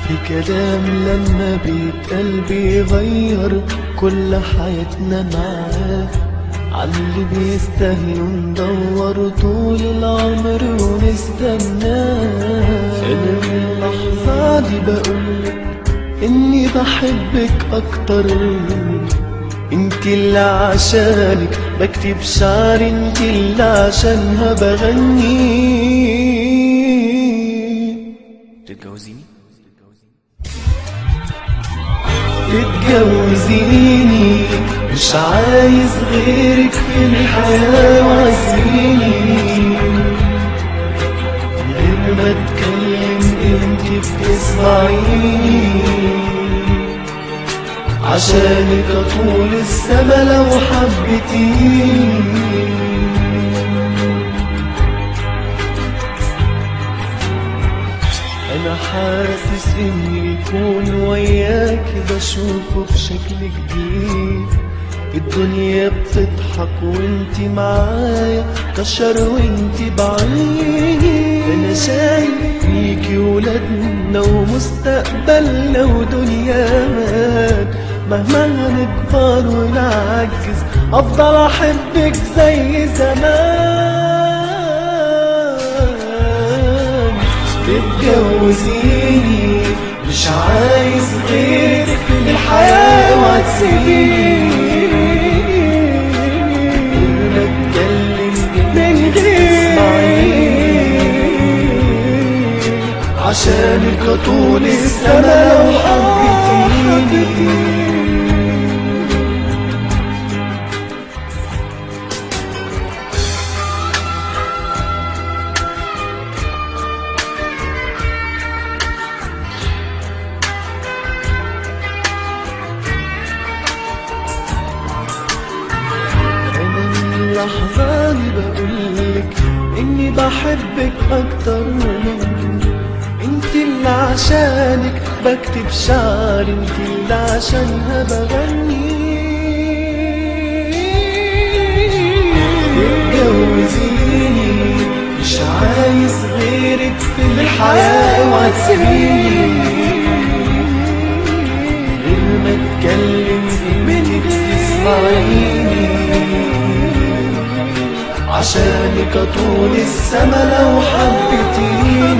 في كلام لما بيتقال بيغير كل حياتنا معاه عاللي بيستاهلوا ندور طول العمر ونستناه انا من اللحظة دي بقولك اني بحبك اكتر انت اللي عشانك بكتب شعر انت اللي عشانها بغني تتجوزيني تتجوزيني مش عايز غيرك في الحياة وعزيني غير ما اتكلم انت بتسمعيني عشانك اطول السما لو حبيتيني انا حاسس اني الكون وياك بشوفه بشكل جديد الدنيا بتضحك وانتي معايا كشر وانتي بعيد انا شايف فيكي ولادنا ومستقبلنا ودنيا مان مهما هنكبر ونعجز افضل احبك زي زمان تتجوزيني مش عايز غيرك في الحياة وتسيبيني نتكلم من غير عشانك طول السما لو حبيتيني انا من اللحظة دي بقولك اني بحبك اكتر انت اللي عشانك بكتب شعر انت اللي عشانها بغني اتجوزيني مش عايز غيرك في الحياة وتسيبيني غير ما اتكلم منك تسمعيني عشانك طول السما لو حبيتيني